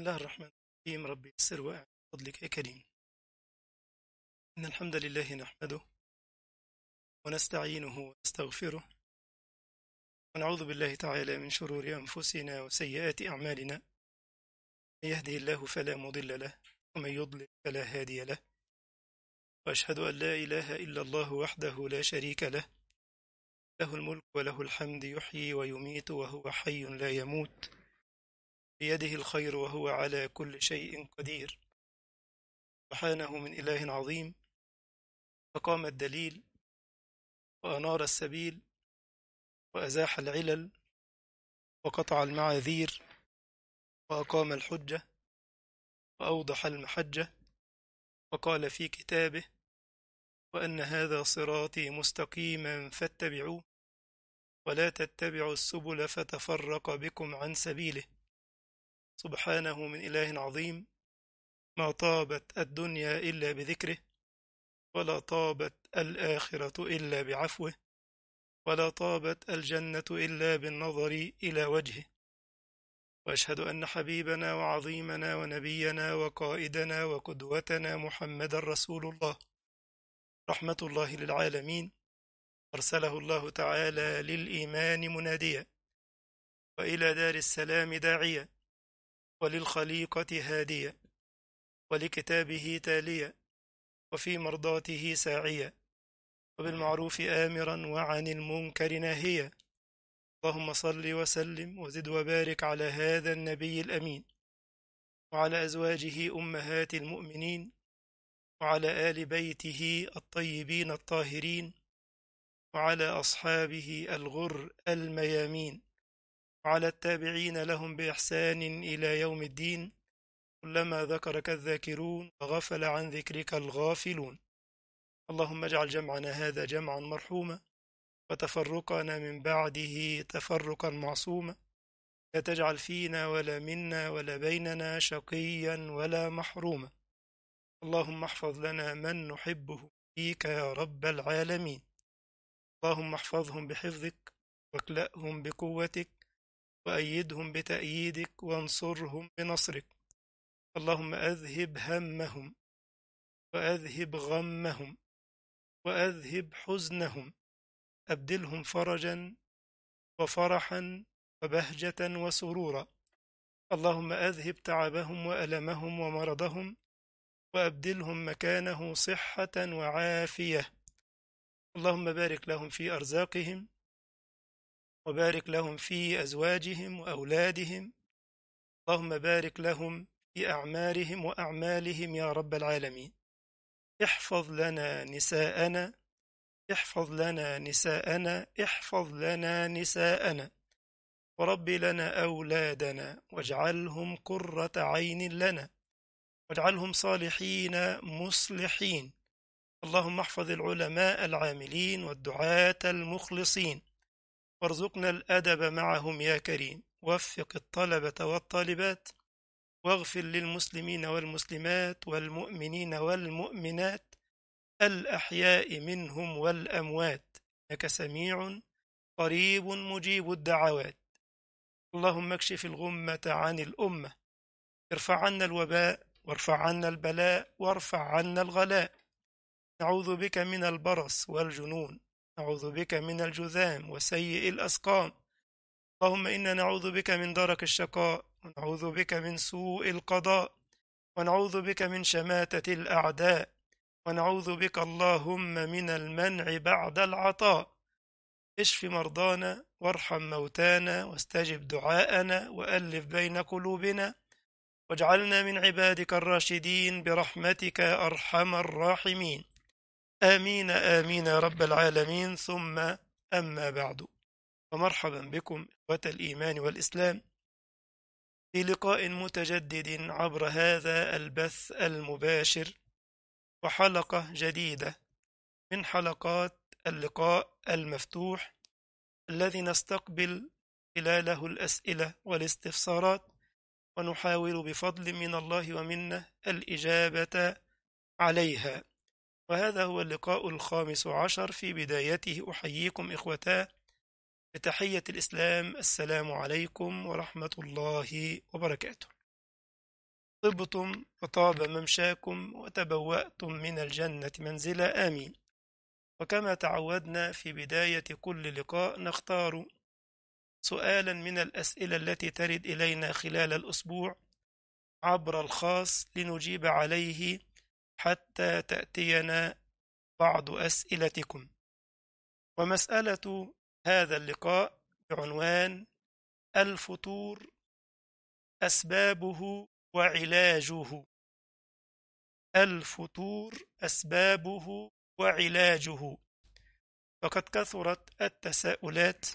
الله الرحمن الرحيم ربي يسر وأعن فضلك يا كريم إن الحمد لله نحمده ونستعينه ونستغفره ونعوذ بالله تعالى من شرور أنفسنا وسيئات أعمالنا من يهده الله فلا مضل له ومن يضلل فلا هادي له وأشهد أن لا إله إلا الله وحده لا شريك له له الملك وله الحمد يحيي ويميت وهو حي لا يموت بيده الخير وهو على كل شيء قدير سبحانه من إله عظيم فقام الدليل وأنار السبيل وأزاح العلل وقطع المعاذير وأقام الحجة وأوضح المحجة وقال في كتابه وأن هذا صراطي مستقيما فاتبعوه ولا تتبعوا السبل فتفرق بكم عن سبيله سبحانه من إله عظيم ما طابت الدنيا إلا بذكره ولا طابت الآخرة إلا بعفوه ولا طابت الجنة إلا بالنظر إلى وجهه وأشهد أن حبيبنا وعظيمنا ونبينا وقائدنا وقدوتنا محمد رسول الله رحمة الله للعالمين أرسله الله تعالى للإيمان مناديا وإلى دار السلام داعيا وللخليقة هاديا ولكتابه تاليا وفي مرضاته ساعيا وبالمعروف آمرا وعن المنكر ناهيا اللهم صل وسلم وزد وبارك على هذا النبي الأمين وعلى أزواجه أمهات المؤمنين وعلى آل بيته الطيبين الطاهرين وعلى أصحابه الغر الميامين وعلى التابعين لهم بإحسان إلى يوم الدين كلما ذكرك الذاكرون وغفل عن ذكرك الغافلون اللهم اجعل جمعنا هذا جمعا مرحوما وتفرقنا من بعده تفرقا معصوما لا تجعل فينا ولا منا ولا بيننا شقيا ولا محروما اللهم احفظ لنا من نحبه فيك يا رب العالمين اللهم احفظهم بحفظك واكلأهم بقوتك وأيدهم بتأييدك وانصرهم بنصرك اللهم أذهب همهم وأذهب غمهم وأذهب حزنهم أبدلهم فرجا وفرحا وبهجة وسرورا اللهم أذهب تعبهم وألمهم ومرضهم وأبدلهم مكانه صحة وعافية اللهم بارك لهم في أرزاقهم وبارك لهم في أزواجهم وأولادهم اللهم بارك لهم في أعمارهم وأعمالهم يا رب العالمين احفظ لنا نساءنا احفظ لنا نساءنا احفظ لنا نساءنا ورب لنا أولادنا واجعلهم قرة عين لنا واجعلهم صالحين مصلحين اللهم احفظ العلماء العاملين والدعاة المخلصين وارزقنا الأدب معهم يا كريم وفق الطلبة والطالبات واغفر للمسلمين والمسلمات والمؤمنين والمؤمنات الأحياء منهم والأموات إنك سميع قريب مجيب الدعوات اللهم اكشف الغمة عن الأمة ارفع عنا الوباء وارفع عنا البلاء وارفع عنا الغلاء نعوذ بك من البرص والجنون نعوذ بك من الجذام وسيء الأسقام اللهم إنا نعوذ بك من درك الشقاء ونعوذ بك من سوء القضاء ونعوذ بك من شماتة الأعداء ونعوذ بك اللهم من المنع بعد العطاء اشف مرضانا وارحم موتانا واستجب دعاءنا وألف بين قلوبنا واجعلنا من عبادك الراشدين برحمتك أرحم الراحمين آمين آمين يا رب العالمين ثم أما بعد ومرحبا بكم إخوة الإيمان والإسلام في لقاء متجدد عبر هذا البث المباشر وحلقة جديدة من حلقات اللقاء المفتوح الذي نستقبل خلاله الأسئلة والاستفسارات ونحاول بفضل من الله ومنه الإجابة عليها وهذا هو اللقاء الخامس عشر في بدايته أحييكم إخوتاه بتحية الإسلام السلام عليكم ورحمة الله وبركاته طبتم وطاب ممشاكم وتبوأتم من الجنة منزلا آمين وكما تعودنا في بداية كل لقاء نختار سؤالا من الأسئلة التي ترد إلينا خلال الأسبوع عبر الخاص لنجيب عليه حتى تأتينا بعض أسئلتكم ومسألة هذا اللقاء بعنوان الفطور أسبابه وعلاجه الفطور أسبابه وعلاجه فقد كثرت التساؤلات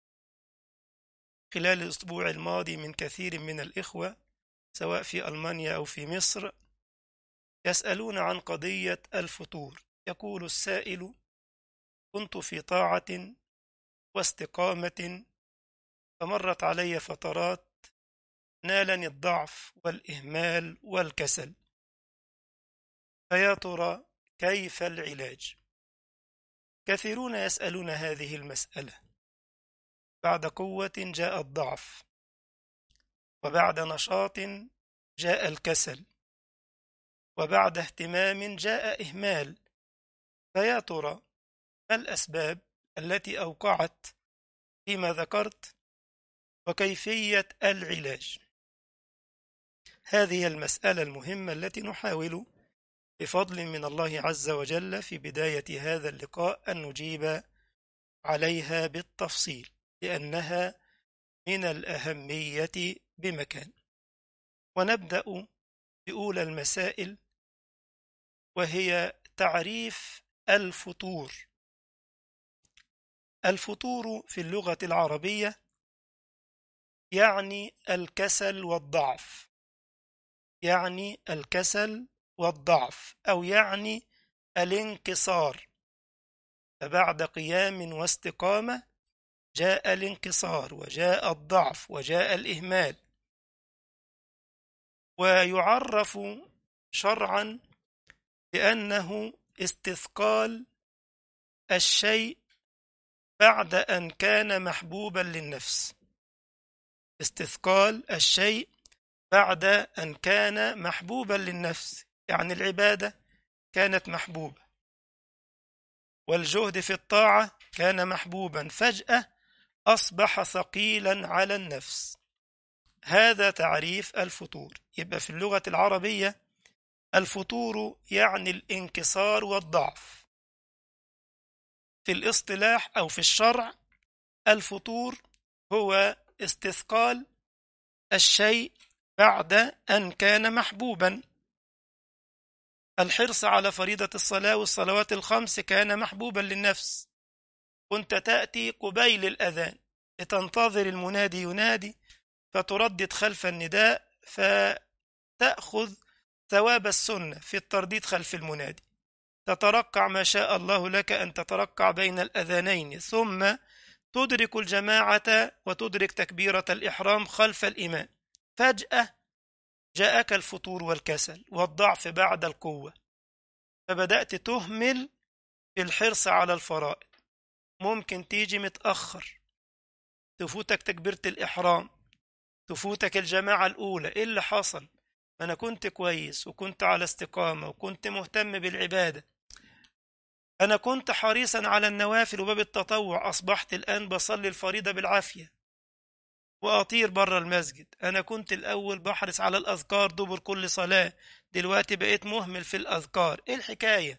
خلال الأسبوع الماضي من كثير من الإخوة سواء في ألمانيا أو في مصر يسألون عن قضية الفطور يقول السائل كنت في طاعة واستقامة فمرت علي فترات نالني الضعف والإهمال والكسل فيا ترى كيف العلاج كثيرون يسألون هذه المسألة بعد قوة جاء الضعف وبعد نشاط جاء الكسل وبعد اهتمام جاء إهمال فيا ترى ما الأسباب التي أوقعت فيما ذكرت وكيفية العلاج هذه المسألة المهمة التي نحاول بفضل من الله عز وجل في بداية هذا اللقاء أن نجيب عليها بالتفصيل لأنها من الأهمية بمكان ونبدأ بأولى المسائل وهي تعريف الفطور الفطور في اللغة العربية يعني الكسل والضعف يعني الكسل والضعف أو يعني الانكسار فبعد قيام واستقامة جاء الانكسار وجاء الضعف وجاء الإهمال ويعرف شرعا بأنه استثقال الشيء بعد أن كان محبوبا للنفس استثقال الشيء بعد أن كان محبوبا للنفس يعني العبادة كانت محبوبة والجهد في الطاعة كان محبوبا فجأة أصبح ثقيلا على النفس هذا تعريف الفطور يبقى في اللغة العربية الفطور يعني الانكسار والضعف في الاصطلاح أو في الشرع الفطور هو استثقال الشيء بعد أن كان محبوبا الحرص على فريضة الصلاة والصلوات الخمس كان محبوبا للنفس كنت تأتي قبيل الأذان لتنتظر المنادي ينادي فتردد خلف النداء فتأخذ ثواب السنة في الترديد خلف المنادي تترقع ما شاء الله لك أن تترقع بين الأذانين ثم تدرك الجماعة وتدرك تكبيرة الإحرام خلف الإمام فجأة جاءك الفتور والكسل والضعف بعد القوة فبدأت تهمل في الحرص على الفرائض ممكن تيجي متأخر تفوتك تكبيرة الإحرام تفوتك الجماعة الأولى إيه اللي حصل أنا كنت كويس وكنت على استقامة وكنت مهتم بالعبادة أنا كنت حريصا على النوافل وباب التطوع أصبحت الآن بصلي الفريضة بالعافية وأطير بره المسجد أنا كنت الأول بحرص على الأذكار دبر كل صلاة دلوقتي بقيت مهمل في الأذكار إيه الحكاية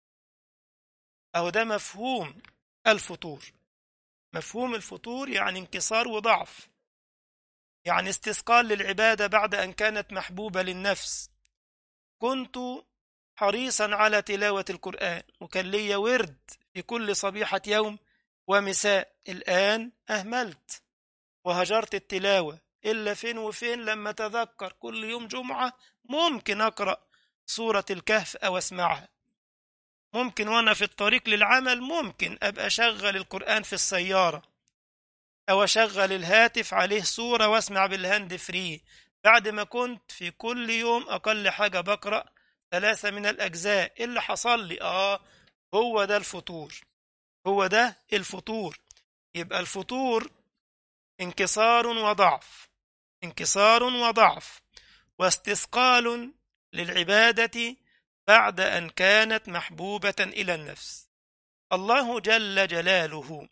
أو ده مفهوم الفطور مفهوم الفطور يعني انكسار وضعف يعني استثقال للعبادة بعد أن كانت محبوبة للنفس كنت حريصا على تلاوة القرآن وكان لي ورد في كل صبيحة يوم ومساء الآن أهملت وهجرت التلاوة إلا فين وفين لما تذكر كل يوم جمعة ممكن أقرأ سورة الكهف أو أسمعها ممكن وأنا في الطريق للعمل ممكن أبقى أشغل القرآن في السيارة أو أشغل الهاتف عليه صورة وأسمع بالهاند فري بعد ما كنت في كل يوم أقل حاجة بقرأ ثلاثة من الأجزاء إيه اللي حصل لي آه هو ده الفطور هو ده الفطور يبقى الفطور انكسار وضعف انكسار وضعف واستثقال للعبادة بعد أن كانت محبوبة إلى النفس الله جل جلاله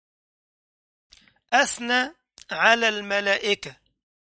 أثنى على الملائكة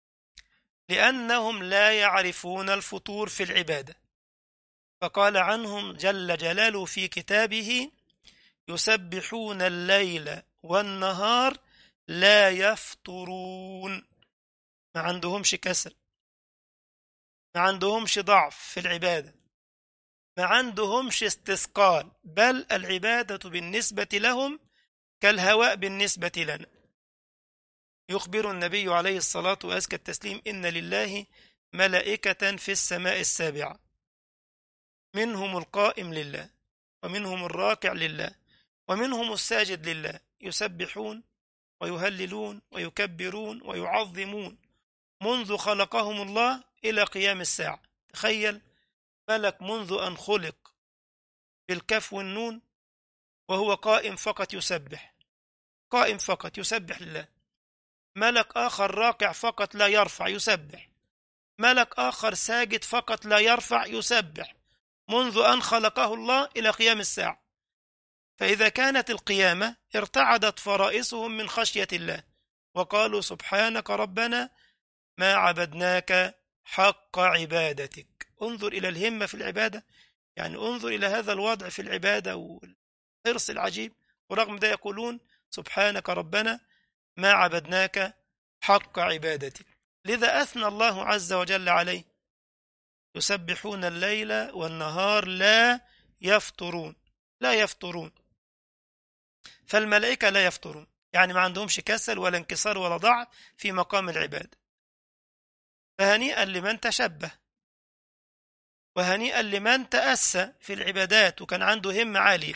لأنهم لا يعرفون الفطور في العبادة فقال عنهم جل جلاله في كتابه يسبحون الليل والنهار لا يفطرون ما عندهمش كسل ما عندهمش ضعف في العبادة ما عندهمش استثقال بل العبادة بالنسبة لهم كالهواء بالنسبة لنا يخبر النبي عليه الصلاة وأزكى التسليم إن لله ملائكة في السماء السابعة منهم القائم لله ومنهم الراكع لله ومنهم الساجد لله يسبحون ويهللون ويكبرون ويعظمون منذ خلقهم الله إلى قيام الساعة تخيل ملك منذ أن خلق بالكف والنون وهو قائم فقط يسبح قائم فقط يسبح لله ملك آخر راكع فقط لا يرفع يسبح ملك آخر ساجد فقط لا يرفع يسبح منذ أن خلقه الله إلى قيام الساعة فإذا كانت القيامة ارتعدت فرائسهم من خشية الله وقالوا سبحانك ربنا ما عبدناك حق عبادتك انظر إلى الهمة في العبادة يعني انظر إلى هذا الوضع في العبادة والحرص العجيب ورغم ده يقولون سبحانك ربنا ما عبدناك حق عبادتك لذا أثنى الله عز وجل عليه يسبحون الليل والنهار لا يفطرون لا يفطرون فالملائكة لا يفطرون يعني ما عندهمش كسل ولا انكسار ولا ضعف في مقام العبادة فهنيئا لمن تشبه وهنيئا لمن تأسى في العبادات وكان عنده همة عالية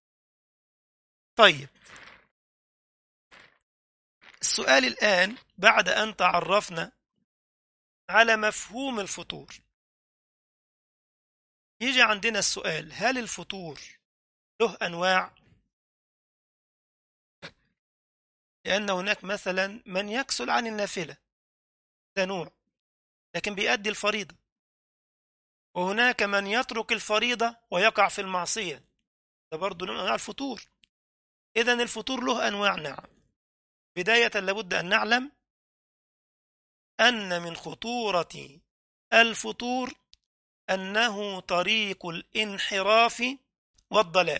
طيب السؤال الآن بعد أن تعرفنا على مفهوم الفطور يجي عندنا السؤال هل الفطور له أنواع لأن هناك مثلا من يكسل عن النافلة ده نوع لكن بيأدي الفريضة وهناك من يترك الفريضة ويقع في المعصية ده برضه نوع من أنواع الفطور إذا الفطور له أنواع نعم بداية لابد أن نعلم أن من خطورة الفطور أنه طريق الانحراف والضلال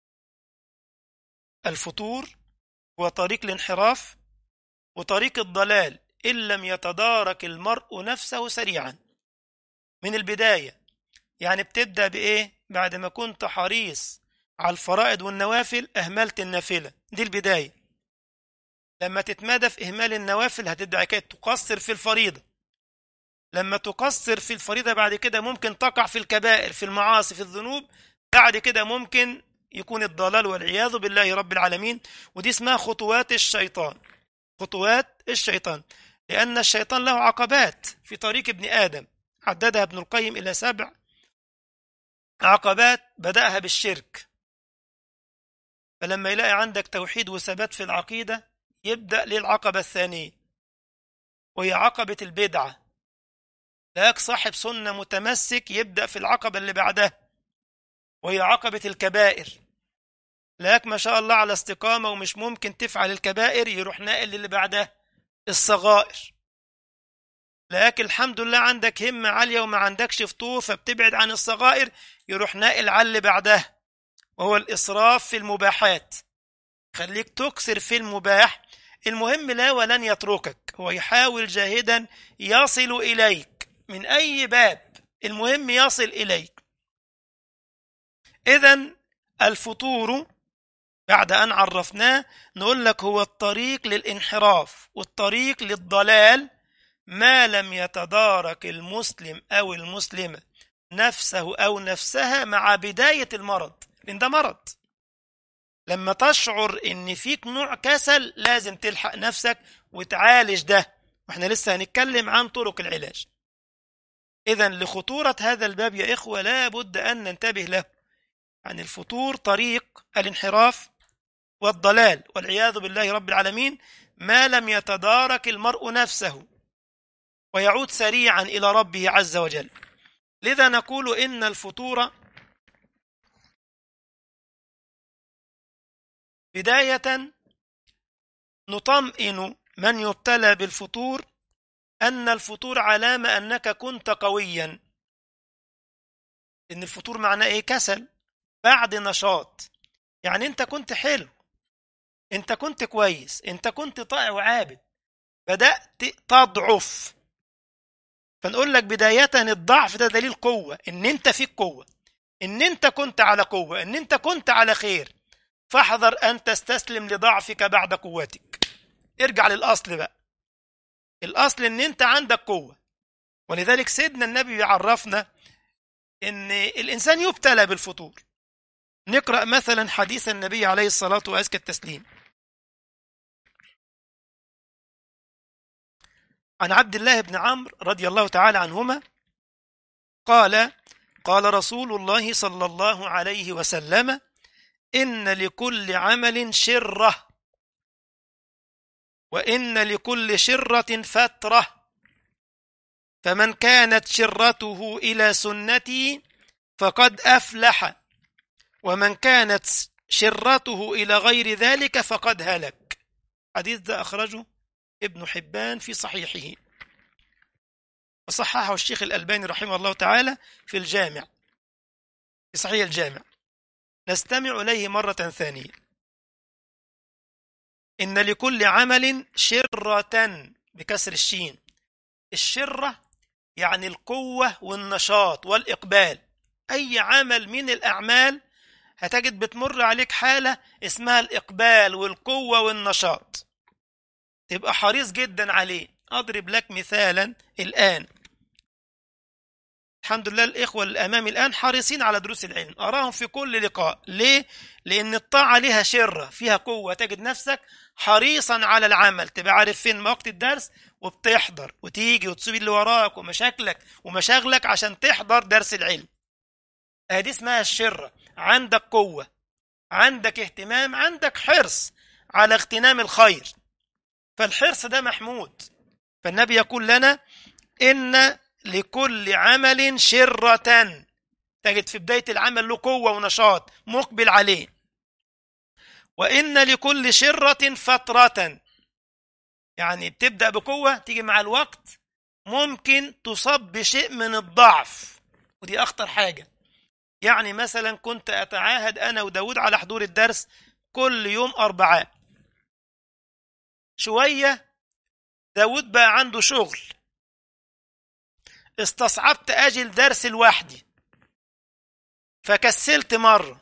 الفطور هو طريق الانحراف وطريق الضلال إن لم يتدارك المرء نفسه سريعا من البداية يعني بتبدأ بإيه بعد ما كنت حريص على الفرائض والنوافل أهملت النافلة دي البداية لما تتمادى في إهمال النوافل هتبدأ كده تقصر في الفريضة لما تقصر في الفريضة بعد كده ممكن تقع في الكبائر في المعاصي في الذنوب بعد كده ممكن يكون الضلال والعياذ بالله رب العالمين ودي اسمها خطوات الشيطان خطوات الشيطان لأن الشيطان له عقبات في طريق ابن آدم عددها ابن القيم إلى سبع عقبات بدأها بالشرك فلما يلاقي عندك توحيد وثبات في العقيدة يبدأ للعقبة الثانية وهي عقبة البدعة لاك صاحب سنة متمسك يبدأ في العقبة اللي بعدها وهي عقبة الكبائر لاك ما شاء الله على استقامة ومش ممكن تفعل الكبائر يروح ناقل اللي بعدها الصغائر لكن الحمد لله عندك همة عالية وما عندكش فطور فبتبعد عن الصغائر يروح ناقل على اللي بعدها وهو الإسراف في المباحات خليك تكسر في المباح المهم لا ولن يتركك هو يحاول جاهدا يصل إليك من أي باب المهم يصل إليك إذا الفطور بعد أن عرفناه نقول لك هو الطريق للانحراف والطريق للضلال ما لم يتدارك المسلم أو المسلمة نفسه أو نفسها مع بداية المرض لأن ده مرض لما تشعر ان فيك نوع كسل لازم تلحق نفسك وتعالج ده واحنا لسه هنتكلم عن طرق العلاج اذا لخطورة هذا الباب يا اخوة لا بد ان ننتبه له عن الفطور طريق الانحراف والضلال والعياذ بالله رب العالمين ما لم يتدارك المرء نفسه ويعود سريعا إلى ربه عز وجل لذا نقول إن الفطور بداية نطمئن من يبتلى بالفطور أن الفطور علامة أنك كنت قويا إن الفطور معناه إيه كسل بعد نشاط يعني أنت كنت حلو أنت كنت كويس أنت كنت طائع وعابد بدأت تضعف فنقول لك بداية الضعف ده دليل قوة إن أنت فيك قوة إن أنت كنت على قوة إن أنت كنت على خير فاحذر أن تستسلم لضعفك بعد قوتك ارجع للأصل بقى الأصل إن أنت عندك قوة ولذلك سيدنا النبي يعرفنا إن الإنسان يبتلى بالفطور نقرأ مثلا حديث النبي عليه الصلاة وأزكى التسليم عن عبد الله بن عمرو رضي الله تعالى عنهما قال قال رسول الله صلى الله عليه وسلم إن لكل عمل شرة وإن لكل شرة فترة فمن كانت شرته إلى سنتي فقد أفلح ومن كانت شرته إلى غير ذلك فقد هلك حديث ده أخرجه ابن حبان في صحيحه وصححه الشيخ الألباني رحمه الله تعالى في الجامع في صحيح الجامع نستمع إليه مرة ثانية إن لكل عمل شرة بكسر الشين الشرة يعني القوة والنشاط والإقبال أي عمل من الأعمال هتجد بتمر عليك حالة اسمها الإقبال والقوة والنشاط تبقى حريص جدا عليه أضرب لك مثالا الآن الحمد لله الإخوة الأمام الآن حريصين على دروس العلم أراهم في كل لقاء ليه؟ لأن الطاعة لها شرة فيها قوة تجد نفسك حريصا على العمل تبقى عارف فين وقت الدرس وبتحضر وتيجي وتسيب اللي وراك ومشاكلك ومشاغلك عشان تحضر درس العلم هذه اسمها الشرة عندك قوة عندك اهتمام عندك حرص على اغتنام الخير فالحرص ده محمود فالنبي يقول لنا إن لكل عمل شرة تجد في بداية العمل له قوة ونشاط مقبل عليه وإن لكل شرة فترة يعني بتبدأ بقوة تيجي مع الوقت ممكن تصاب بشيء من الضعف ودي أخطر حاجة يعني مثلا كنت أتعاهد أنا وداود على حضور الدرس كل يوم أربعاء شوية داود بقى عنده شغل استصعبت أجل درس لوحدي فكسلت مرة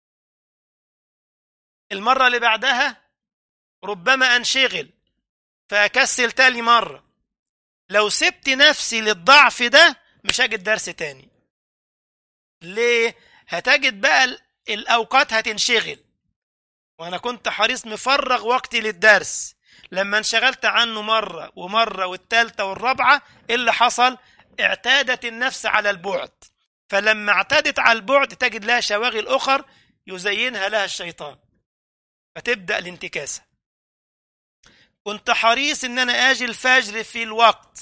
المرة اللي بعدها ربما أنشغل فأكسل تاني مرة لو سبت نفسي للضعف ده مش هجد درس تاني ليه؟ هتجد بقى الأوقات هتنشغل وأنا كنت حريص مفرغ وقتي للدرس لما انشغلت عنه مرة ومرة والتالتة والرابعة إيه اللي حصل؟ اعتادت النفس على البعد فلما اعتادت على البعد تجد لها شواغل أخر يزينها لها الشيطان فتبدأ الانتكاسة كنت حريص ان انا اجي الفجر في الوقت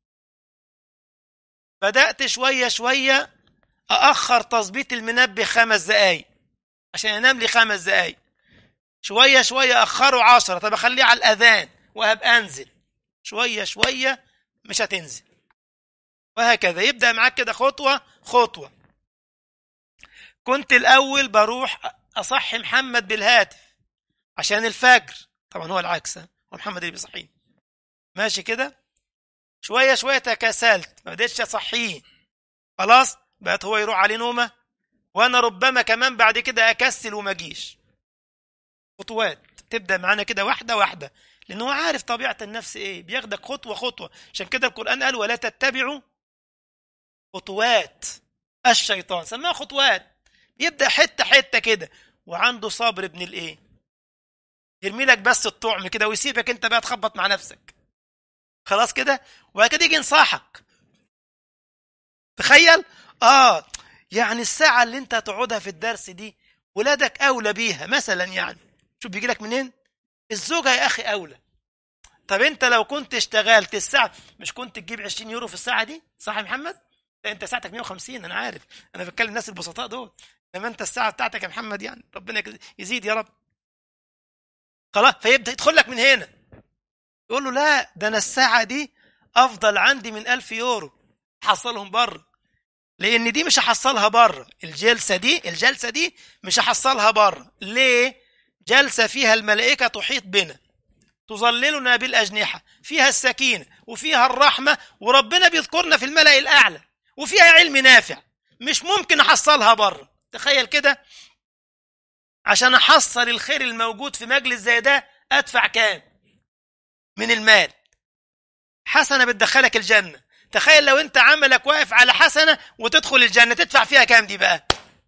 بدأت شوية شوية أأخر تظبيط المنبه خمس دقايق عشان أنام لي خمس دقايق شوية شوية أخره عشرة طب أخليه على الأذان وهبقى أنزل شوية شوية مش هتنزل وهكذا يبدأ معاك كده خطوة خطوة كنت الأول بروح أصحي محمد بالهاتف عشان الفجر طبعا هو العكس هو محمد اللي بيصحيني ماشي كده شوية شوية تكاسلت ما بديتش أصحيه خلاص بقت هو يروح عليه نومة وأنا ربما كمان بعد كده أكسل وما أجيش خطوات تبدأ معانا كده واحدة واحدة لأنه هو عارف طبيعة النفس إيه بياخدك خطوة خطوة عشان كده القرآن قال ولا تتبعوا خطوات الشيطان سماها خطوات يبدأ حتة حتة كده وعنده صبر ابن الإيه يرمي لك بس الطعم كده ويسيبك انت بقى تخبط مع نفسك خلاص كده وبعد كده يجي ينصحك تخيل اه يعني الساعة اللي انت هتقعدها في الدرس دي ولادك اولى بيها مثلا يعني شوف بيجي لك منين الزوجة يا اخي اولى طب انت لو كنت اشتغلت الساعه مش كنت تجيب 20 يورو في الساعه دي صح يا محمد لا انت ساعتك 150 انا عارف انا بتكلم الناس البسطاء دول لما انت الساعه بتاعتك يا محمد يعني ربنا يزيد يا رب خلاص فيبدا يدخل لك من هنا يقول له لا ده انا الساعه دي افضل عندي من 1000 يورو حصلهم بره لان دي مش هحصلها بره الجلسه دي الجلسه دي مش هحصلها بره ليه جلسه فيها الملائكه تحيط بنا تظللنا بالاجنحه فيها السكينه وفيها الرحمه وربنا بيذكرنا في الملا الاعلى وفيها علم نافع مش ممكن احصلها بره تخيل كده عشان احصل الخير الموجود في مجلس زي ده ادفع كام من المال حسنه بتدخلك الجنه تخيل لو انت عملك واقف على حسنه وتدخل الجنه تدفع فيها كام دي بقى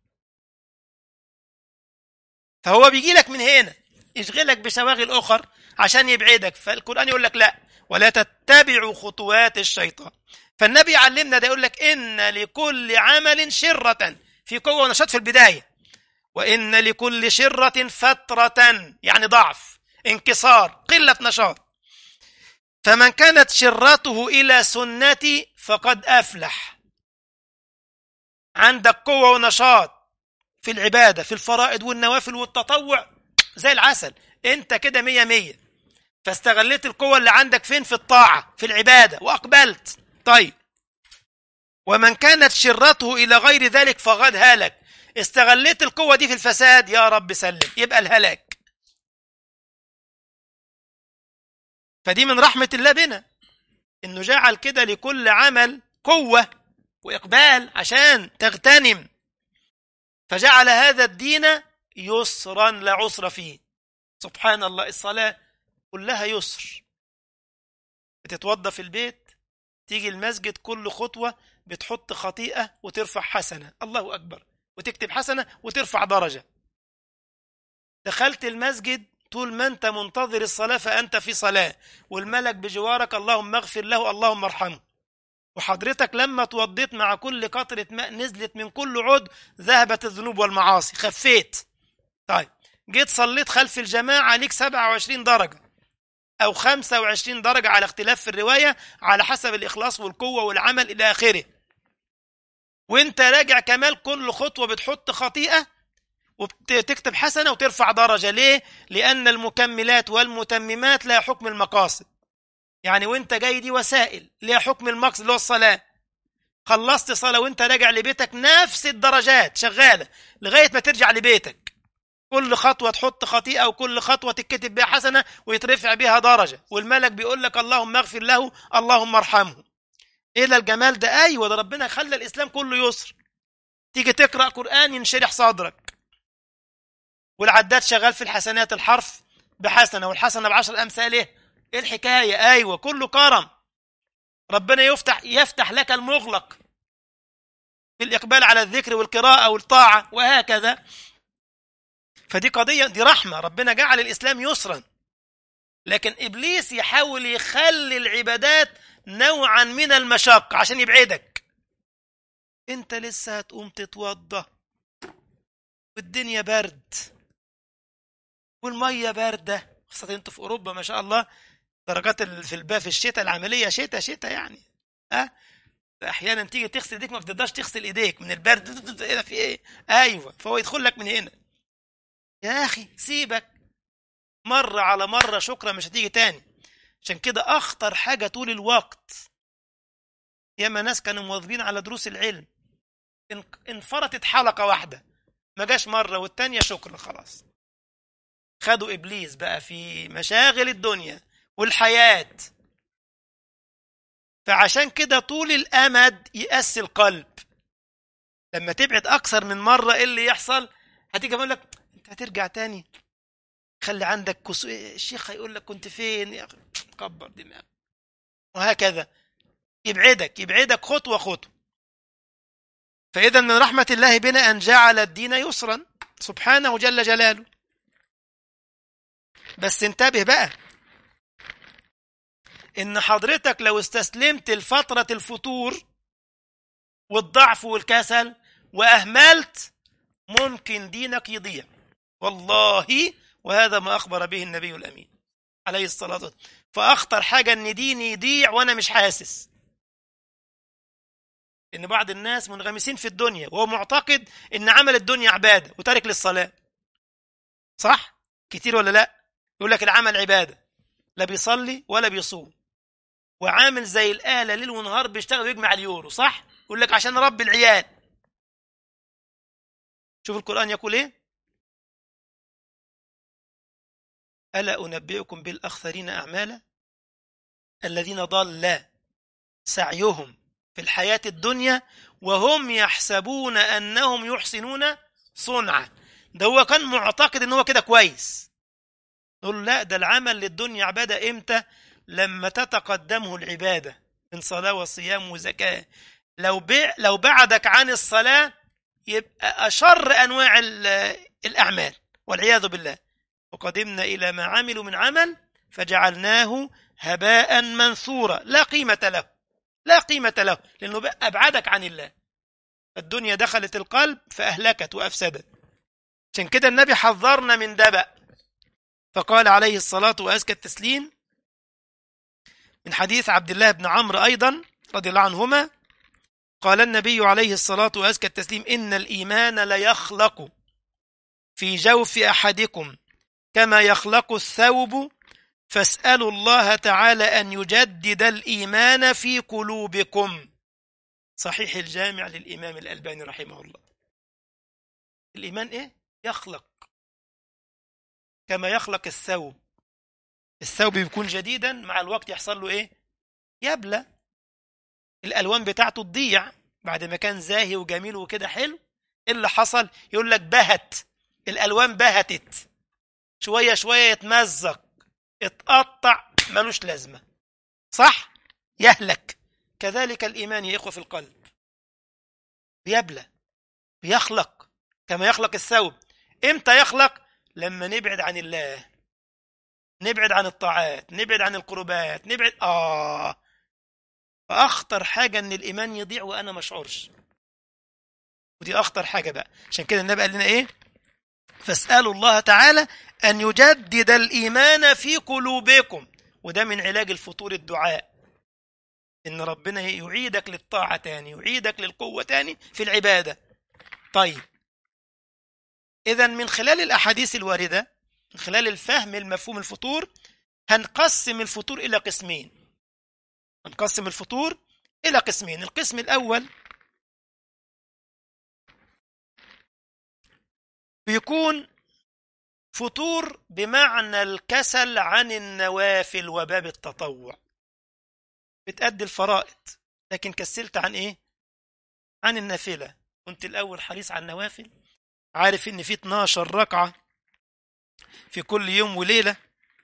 فهو بيجي لك من هنا يشغلك بشواغل اخر عشان يبعدك فالقران يقول لك لا ولا تتبعوا خطوات الشيطان فالنبي يعلمنا ده يقول لك ان لكل عمل شره في قوه ونشاط في البدايه وان لكل شره فتره يعني ضعف انكسار قله نشاط فمن كانت شرته الى سنتي فقد افلح عندك قوه ونشاط في العباده في الفرائض والنوافل والتطوع زي العسل انت كده مية مية فاستغليت القوة اللي عندك فين في الطاعة في العبادة وأقبلت طيب ومن كانت شرته إلى غير ذلك فقد هلك استغليت القوة دي في الفساد يا رب سلم يبقى الهلاك فدي من رحمة الله بنا إنه جعل كده لكل عمل قوة وإقبال عشان تغتنم فجعل هذا الدين يسرا لا عسر فيه سبحان الله الصلاة كلها يسر بتتوضى في البيت تيجي المسجد كل خطوة بتحط خطيئة وترفع حسنة الله أكبر وتكتب حسنة وترفع درجة دخلت المسجد طول ما أنت منتظر الصلاة فأنت في صلاة والملك بجوارك اللهم اغفر له اللهم ارحمه وحضرتك لما توضيت مع كل قطرة ماء نزلت من كل عضو ذهبت الذنوب والمعاصي خفيت طيب جيت صليت خلف الجماعة ليك 27 درجة أو 25 درجة على اختلاف في الرواية على حسب الإخلاص والقوة والعمل إلى آخره وانت راجع كمال كل خطوة بتحط خطيئة وبتكتب حسنة وترفع درجة ليه؟ لأن المكملات والمتممات لا حكم المقاصد يعني وانت جاي دي وسائل ليها حكم المقصد اللي هو الصلاة خلصت صلاة وانت راجع لبيتك نفس الدرجات شغالة لغاية ما ترجع لبيتك كل خطوة تحط خطيئة وكل خطوة تتكتب بها حسنة ويترفع بها درجة والملك بيقول لك اللهم اغفر له اللهم ارحمه ايه ده الجمال ده ايوه ده ربنا خلى الاسلام كله يسر تيجي تقرا قران ينشرح صدرك والعداد شغال في الحسنات الحرف بحسنه والحسنه بعشر امثاله ايه الحكايه ايوه كله كرم ربنا يفتح يفتح لك المغلق في الاقبال على الذكر والقراءه والطاعه وهكذا فدي قضيه دي رحمه ربنا جعل الاسلام يسرا لكن ابليس يحاول يخلي العبادات نوعا من المشقه عشان يبعدك انت لسه هتقوم تتوضى والدنيا برد والميه بارده خاصه انتوا في اوروبا ما شاء الله درجات في الباب في الشتاء العمليه شتاء شتاء يعني ها أه؟ احيانا تيجي تغسل ايديك ما بتقدرش تغسل ايديك من البرد ايه ده في ايه ايوه فهو يدخل لك من هنا يا اخي سيبك مره على مره شكرا مش هتيجي تاني عشان كده اخطر حاجه طول الوقت ياما ناس كانوا مواظبين على دروس العلم انفرطت حلقه واحده ما جاش مره والتانيه شكرا خلاص خدوا ابليس بقى في مشاغل الدنيا والحياه فعشان كده طول الامد يأسي القلب لما تبعد اكثر من مره ايه اللي يحصل هتيجي اقول لك انت هترجع تاني خلي عندك كسو... الشيخ هيقول لك كنت فين يا اخي كبر دماغك وهكذا يبعدك يبعدك خطوه خطوه فاذا من رحمه الله بنا ان جعل الدين يسرا سبحانه جل جلاله بس انتبه بقى ان حضرتك لو استسلمت لفترة الفتور والضعف والكسل واهملت ممكن دينك يضيع والله وهذا ما اخبر به النبي الامين عليه الصلاة والسلام فأخطر حاجة إن ديني يضيع وأنا مش حاسس إن بعض الناس منغمسين في الدنيا وهو معتقد إن عمل الدنيا عبادة وتارك للصلاة صح؟ كتير ولا لا؟ يقول لك العمل عبادة لا بيصلي ولا بيصوم وعامل زي الآلة ليل ونهار بيشتغل ويجمع اليورو صح؟ يقول لك عشان رب العيال شوف القرآن يقول إيه؟ ألا أنبئكم بالأخسرين أعمالا الذين ضل سعيهم في الحياة الدنيا وهم يحسبون أنهم يحسنون صنعا ده هو كان معتقد ان هو كده كويس نقول لا ده العمل للدنيا عبادة امتى لما تتقدمه العبادة من صلاة وصيام وزكاة لو بع لو بعدك عن الصلاة يبقى أشر أنواع الأعمال والعياذ بالله وقدمنا إلى ما عملوا من عمل فجعلناه هباء منثورا لا قيمة له لا قيمة له لأنه أبعدك عن الله الدنيا دخلت القلب فأهلكت وأفسدت عشان كده النبي حذرنا من ده بقى فقال عليه الصلاة وأزكى التسليم من حديث عبد الله بن عمرو أيضا رضي الله عنهما قال النبي عليه الصلاة وأزكى التسليم إن الإيمان ليخلق في جوف أحدكم كما يخلق الثوب فاسألوا الله تعالى أن يجدد الإيمان في قلوبكم صحيح الجامع للإمام الألباني رحمه الله الإيمان إيه؟ يخلق كما يخلق الثوب الثوب بيكون جديدا مع الوقت يحصل له إيه؟ يبلى الألوان بتاعته تضيع بعد ما كان زاهي وجميل وكده حلو إيه اللي حصل؟ يقول لك بهت الألوان بهتت شوية شوية يتمزق اتقطع ملوش لازمة صح؟ يهلك كذلك الإيمان يا إخوة في القلب بيبلى بيخلق كما يخلق الثوب إمتى يخلق؟ لما نبعد عن الله نبعد عن الطاعات نبعد عن القربات نبعد آه فأخطر حاجة إن الإيمان يضيع وأنا ما أشعرش ودي أخطر حاجة بقى عشان كده النبي قال لنا إيه؟ فاسألوا الله تعالى أن يجدد الإيمان في قلوبكم وده من علاج الفطور الدعاء إن ربنا يعيدك للطاعة تاني يعيدك للقوة تاني في العبادة طيب إذا من خلال الأحاديث الواردة من خلال الفهم المفهوم الفطور هنقسم الفطور إلى قسمين هنقسم الفطور إلى قسمين القسم الأول بيكون فطور بمعنى الكسل عن النوافل وباب التطوع بتأدي الفرائض لكن كسلت عن ايه عن النافلة كنت الأول حريص على النوافل عارف ان في 12 ركعة في كل يوم وليلة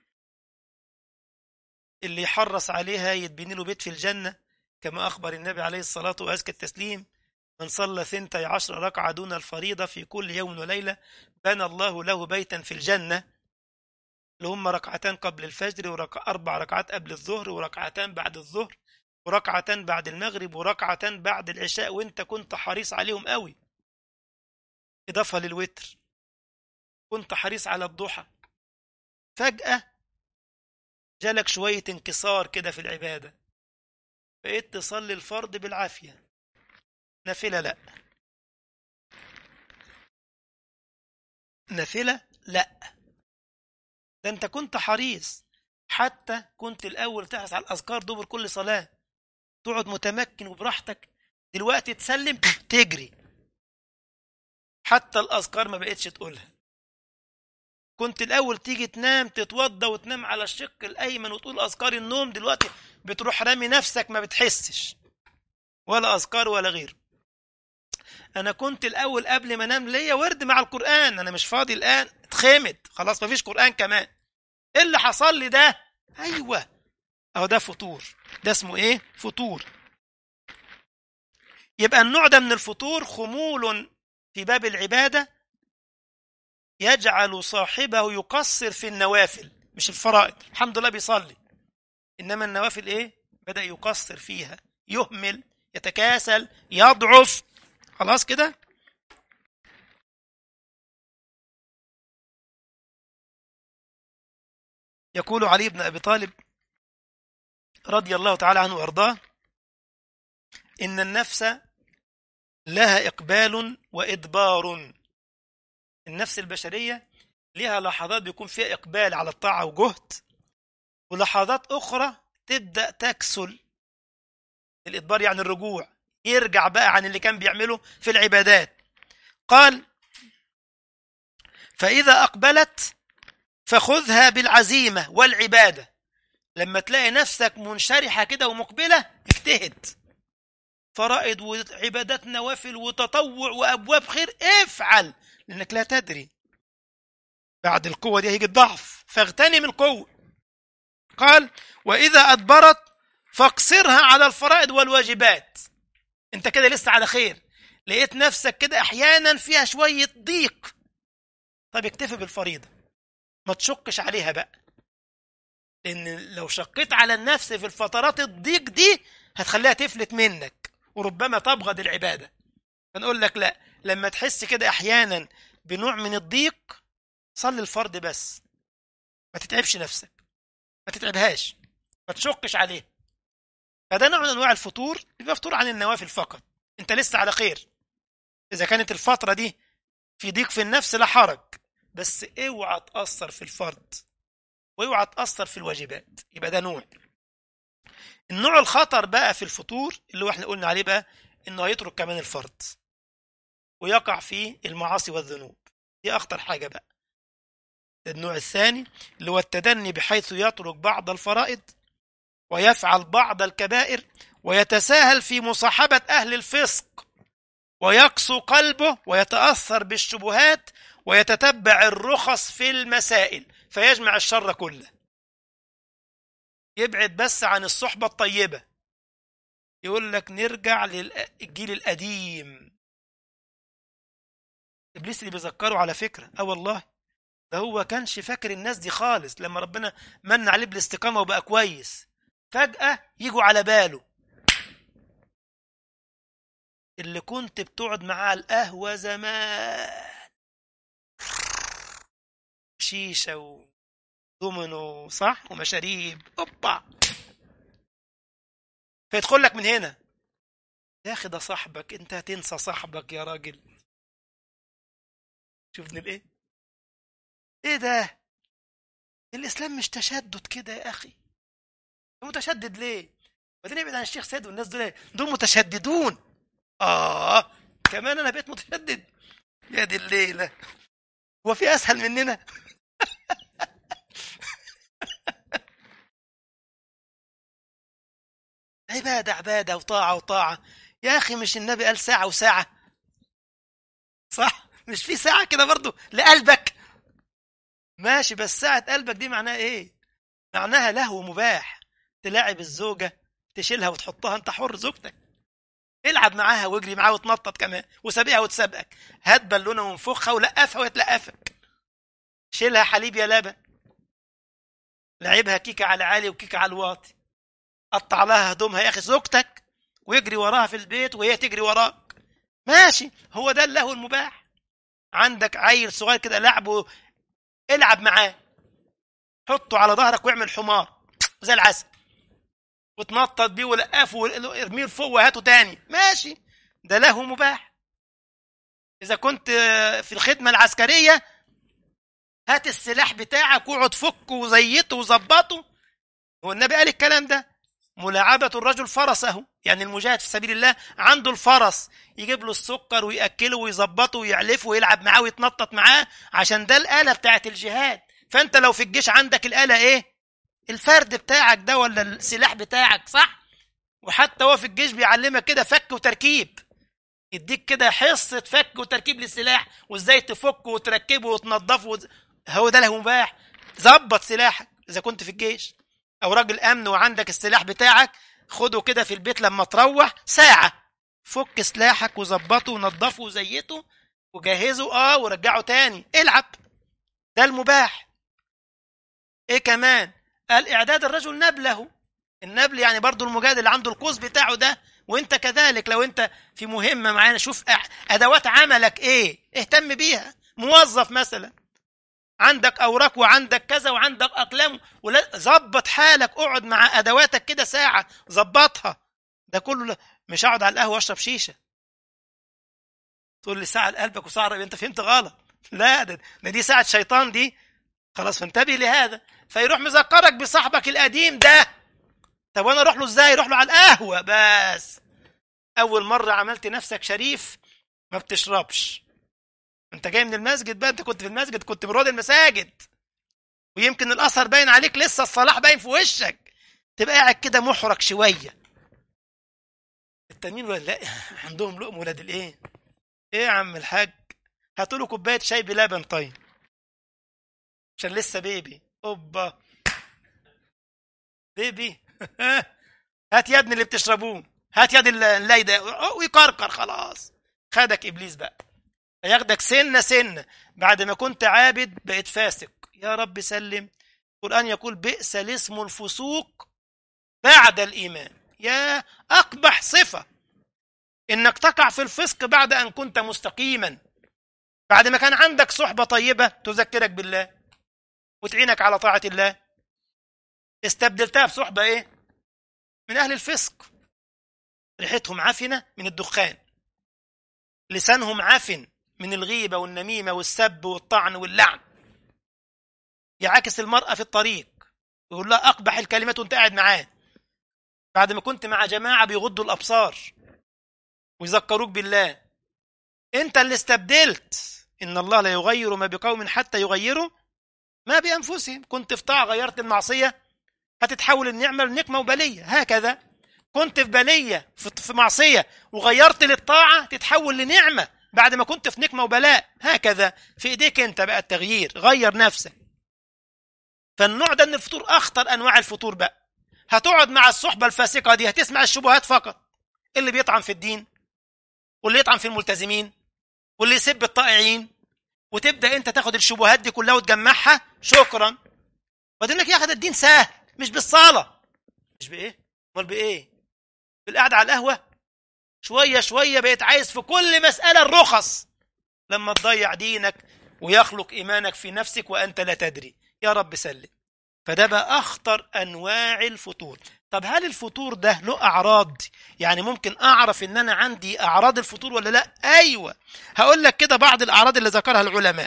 اللي يحرص عليها يتبني له بيت في الجنة كما أخبر النبي عليه الصلاة وأزكى التسليم من صلى ثنتي عشر ركعة دون الفريضة في كل يوم وليلة بنى الله له بيتا في الجنة اللي هم ركعتان قبل الفجر وأربع ركعات قبل الظهر وركعتان بعد الظهر وركعتان بعد المغرب وركعتان بعد العشاء وانت كنت حريص عليهم قوي إضافة للوتر كنت حريص على الضحى فجأة جالك شوية انكسار كده في العبادة بقيت تصلي الفرض بالعافية نافلة لا نافلة لا ده انت كنت حريص حتى كنت الأول تحرص على الأذكار دبر كل صلاة تقعد متمكن وبراحتك دلوقتي تسلم تجري حتى الأذكار ما بقتش تقولها كنت الأول تيجي تنام تتوضى وتنام على الشق الأيمن وتقول أذكار النوم دلوقتي بتروح رامي نفسك ما بتحسش ولا أذكار ولا غير أنا كنت الأول قبل ما أنام ليا ورد مع القرآن أنا مش فاضي الآن اتخمد خلاص مفيش قرآن كمان إيه اللي حصل لي ده أيوة أهو ده فطور ده اسمه إيه فطور يبقى النوع ده من الفطور خمول في باب العبادة يجعل صاحبه يقصر في النوافل مش الفرائض الحمد لله بيصلي إنما النوافل إيه بدأ يقصر فيها يهمل يتكاسل يضعف خلاص كده يقول علي بن أبي طالب رضي الله تعالى عنه وأرضاه إن النفس لها إقبال وإدبار النفس البشرية لها لحظات بيكون فيها إقبال على الطاعة وجهد ولحظات أخرى تبدأ تكسل الإدبار يعني الرجوع يرجع بقى عن اللي كان بيعمله في العبادات قال فإذا أقبلت فخذها بالعزيمة والعبادة لما تلاقي نفسك منشرحة كده ومقبلة اجتهد فرائض وعبادات نوافل وتطوع وأبواب خير افعل لأنك لا تدري بعد القوة دي هيجي الضعف فاغتنم القوة قال وإذا أدبرت فاقصرها على الفرائض والواجبات انت كده لسه على خير لقيت نفسك كده احيانا فيها شوية ضيق طب اكتفي بالفريضة ما تشقش عليها بقى لان لو شقيت على النفس في الفترات الضيق دي هتخليها تفلت منك وربما تبغض العبادة فنقول لك لا لما تحس كده احيانا بنوع من الضيق صلي الفرض بس ما تتعبش نفسك ما تتعبهاش ما تشقش عليها فده نوع من انواع الفطور يبقى فطور عن النوافل فقط انت لسه على خير اذا كانت الفتره دي في ضيق في النفس لا حرج بس اوعى تاثر في الفرض واوعى تاثر في الواجبات يبقى ده نوع النوع الخطر بقى في الفطور اللي هو احنا قلنا عليه بقى انه هيترك كمان الفرض ويقع في المعاصي والذنوب دي اخطر حاجه بقى النوع الثاني اللي هو التدني بحيث يترك بعض الفرائض ويفعل بعض الكبائر ويتساهل في مصاحبة أهل الفسق ويقسو قلبه ويتأثر بالشبهات ويتتبع الرخص في المسائل فيجمع الشر كله يبعد بس عن الصحبة الطيبة يقول لك نرجع للجيل القديم إبليس اللي بيذكره على فكرة أه والله ده هو كانش فاكر الناس دي خالص لما ربنا من عليه بالاستقامة وبقى كويس فجأة يجوا على باله اللي كنت بتقعد معاه على القهوة زمان شيشة ودومينو صح ومشاريب اوبا فيدخل لك من هنا يا اخي ده صاحبك انت هتنسى صاحبك يا راجل شوفني بايه ايه ده الاسلام مش تشدد كده يا اخي متشدد ليه بعدين ابعد عن الشيخ سيد والناس دول دول متشددون اه كمان انا بقيت متشدد يا دي الليله هو في اسهل مننا عباده عباده وطاعه وطاعه يا اخي مش النبي قال ساعه وساعه صح مش في ساعه كده برضو لقلبك ماشي بس ساعه قلبك دي معناها ايه معناها لهو مباح تلاعب الزوجة تشيلها وتحطها انت حر زوجتك العب معاها واجري معاها وتنطط كمان وسابقها وتسابقك هات بالونه وانفخها ولقفها وتلقفك شيلها حليب يا لبن لعبها كيكة على عالي وكيكة على الواطي قطع لها هدومها يا اخي زوجتك ويجري وراها في البيت وهي تجري وراك ماشي هو ده اللهو المباح عندك عيل صغير كده لعبه العب معاه حطه على ظهرك واعمل حمار زي العسل وتنطط بيه ولقفه وارميه لفوق وهاته تاني ماشي ده له مباح اذا كنت في الخدمه العسكريه هات السلاح بتاعك واقعد فكه وزيته وظبطه هو النبي قال الكلام ده ملاعبة الرجل فرسه يعني المجاهد في سبيل الله عنده الفرس يجيب له السكر ويأكله ويظبطه ويعلفه ويلعب معاه ويتنطط معاه عشان ده الآلة بتاعت الجهاد فأنت لو في الجيش عندك الآلة إيه الفرد بتاعك ده ولا السلاح بتاعك صح وحتى هو في الجيش بيعلمك كده فك وتركيب يديك كده حصة فك وتركيب للسلاح وازاي تفكه وتركبه وتنظفه وز... هو ده له مباح ظبط سلاحك اذا كنت في الجيش او راجل امن وعندك السلاح بتاعك خده كده في البيت لما تروح ساعة فك سلاحك وظبطه ونظفه وزيته وجهزه اه ورجعه تاني العب ده المباح ايه كمان قال اعداد الرجل نبله النبل يعني برضو المجاهد اللي عنده القوس بتاعه ده وانت كذلك لو انت في مهمه معانا شوف ادوات عملك ايه اهتم بيها موظف مثلا عندك اوراق وعندك كذا وعندك اقلام ولا ظبط حالك اقعد مع ادواتك كده ساعه ظبطها ده كله لا. مش اقعد على القهوه واشرب شيشه تقول لي ساعه لقلبك وساعه لربك. انت فهمت غلط لا ده, ده دي ساعه شيطان دي خلاص فانتبه لهذا فيروح مذكرك بصاحبك القديم ده طب وانا اروح له ازاي اروح له على القهوه بس اول مره عملت نفسك شريف ما بتشربش انت جاي من المسجد بقى انت كنت في المسجد كنت من رواد المساجد ويمكن الاثر باين عليك لسه الصلاح باين في وشك تبقى قاعد كده محرج شويه التانيين ولا لا عندهم لقم ولاد الايه ايه يا عم الحاج هاتوا له كوبايه شاي بلبن طيب عشان لسه بيبي اوبا بيبي هات يا ابني اللي بتشربوه هات يد اللاي ده ويكركر خلاص خدك ابليس بقى هياخدك سنه سنه بعد ما كنت عابد بقيت فاسق يا رب سلم القران يقول بئس الاسم الفسوق بعد الايمان يا اقبح صفه انك تقع في الفسق بعد ان كنت مستقيما بعد ما كان عندك صحبه طيبه تذكرك بالله وتعينك على طاعه الله استبدلتها بصحبه ايه من اهل الفسق ريحتهم عفنه من الدخان لسانهم عفن من الغيبه والنميمه والسب والطعن واللعن يعاكس المراه في الطريق ويقول لها اقبح الكلمات وانت قاعد معاه بعد ما كنت مع جماعه بيغضوا الابصار ويذكروك بالله انت اللي استبدلت ان الله لا يغير ما بقوم حتى يغيروا ما بانفسهم كنت في طاعه غيرت المعصيه هتتحول النعمه لنقمه وبليه هكذا كنت في بليه في معصيه وغيرت للطاعه تتحول لنعمه بعد ما كنت في نقمه وبلاء هكذا في ايديك انت بقى التغيير غير نفسك فالنوع ده من الفطور اخطر انواع الفطور بقى هتقعد مع الصحبه الفاسقه دي هتسمع الشبهات فقط اللي بيطعن في الدين واللي يطعن في الملتزمين واللي يسب الطائعين وتبدا انت تاخد الشبهات دي كلها وتجمعها شكرا وبعدين انك ياخد الدين سهل مش بالصلاه مش بايه امال بايه بالقعده على القهوه شويه شويه بقيت عايز في كل مساله الرخص لما تضيع دينك ويخلق ايمانك في نفسك وانت لا تدري يا رب سلم فده بقى اخطر انواع الفطور طب هل الفطور ده له اعراض يعني ممكن اعرف ان انا عندي اعراض الفطور ولا لا ايوه هقول لك كده بعض الاعراض اللي ذكرها العلماء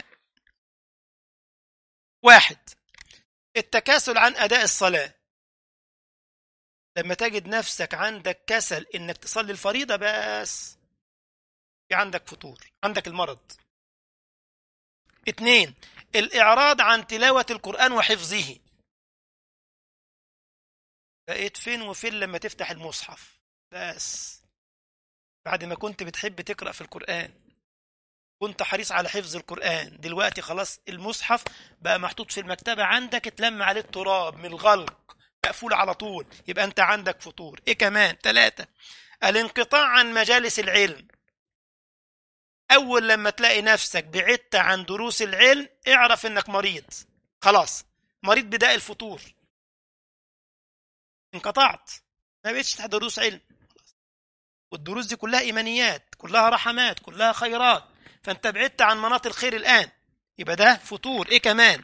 واحد التكاسل عن اداء الصلاه لما تجد نفسك عندك كسل انك تصلي الفريضه بس في عندك فطور عندك المرض اتنين الاعراض عن تلاوه القران وحفظه بقيت فين وفين لما تفتح المصحف بس بعد ما كنت بتحب تقرأ في القرآن كنت حريص على حفظ القرآن دلوقتي خلاص المصحف بقى محطوط في المكتبة عندك اتلم عليه التراب من الغلق مقفول على طول يبقى انت عندك فطور ايه كمان ثلاثة الانقطاع عن مجالس العلم اول لما تلاقي نفسك بعدت عن دروس العلم اعرف انك مريض خلاص مريض بداء الفطور انقطعت ما بقتش تحضر دروس علم والدروس دي كلها ايمانيات كلها رحمات كلها خيرات فانت بعدت عن مناط الخير الان يبقى ده فطور ايه كمان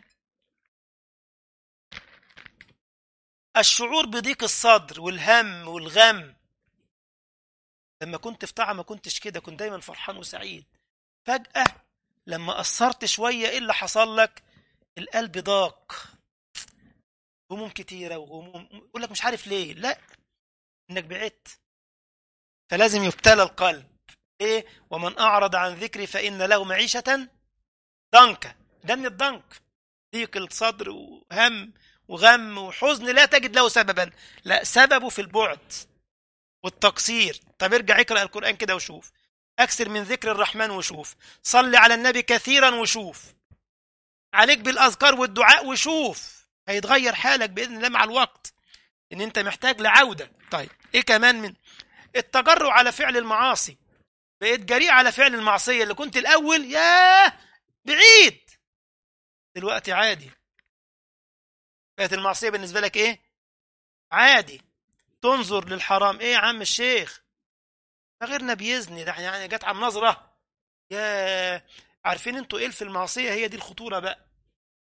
الشعور بضيق الصدر والهم والغم لما كنت في طاعه ما كنتش كده كنت دايما فرحان وسعيد فجاه لما قصرت شويه ايه اللي حصل لك القلب ضاق هموم كتيره وهموم يقول لك مش عارف ليه لا انك بعدت فلازم يبتلى القلب ايه ومن اعرض عن ذكري فان له معيشه ضنكا ده من الضنك ضيق الصدر وهم وغم وحزن لا تجد له سببا لا سببه في البعد والتقصير طب ارجع اقرا القران كده وشوف اكثر من ذكر الرحمن وشوف صلي على النبي كثيرا وشوف عليك بالاذكار والدعاء وشوف هيتغير حالك باذن الله مع الوقت ان انت محتاج لعوده طيب ايه كمان من التجرع على فعل المعاصي بقيت جريء على فعل المعصيه اللي كنت الاول ياه بعيد دلوقتي عادي بقت المعصيه بالنسبه لك ايه عادي تنظر للحرام ايه يا عم الشيخ غيرنا بيزني ده يعني جت على النظره يا عارفين انتوا ايه في المعصيه هي دي الخطوره بقى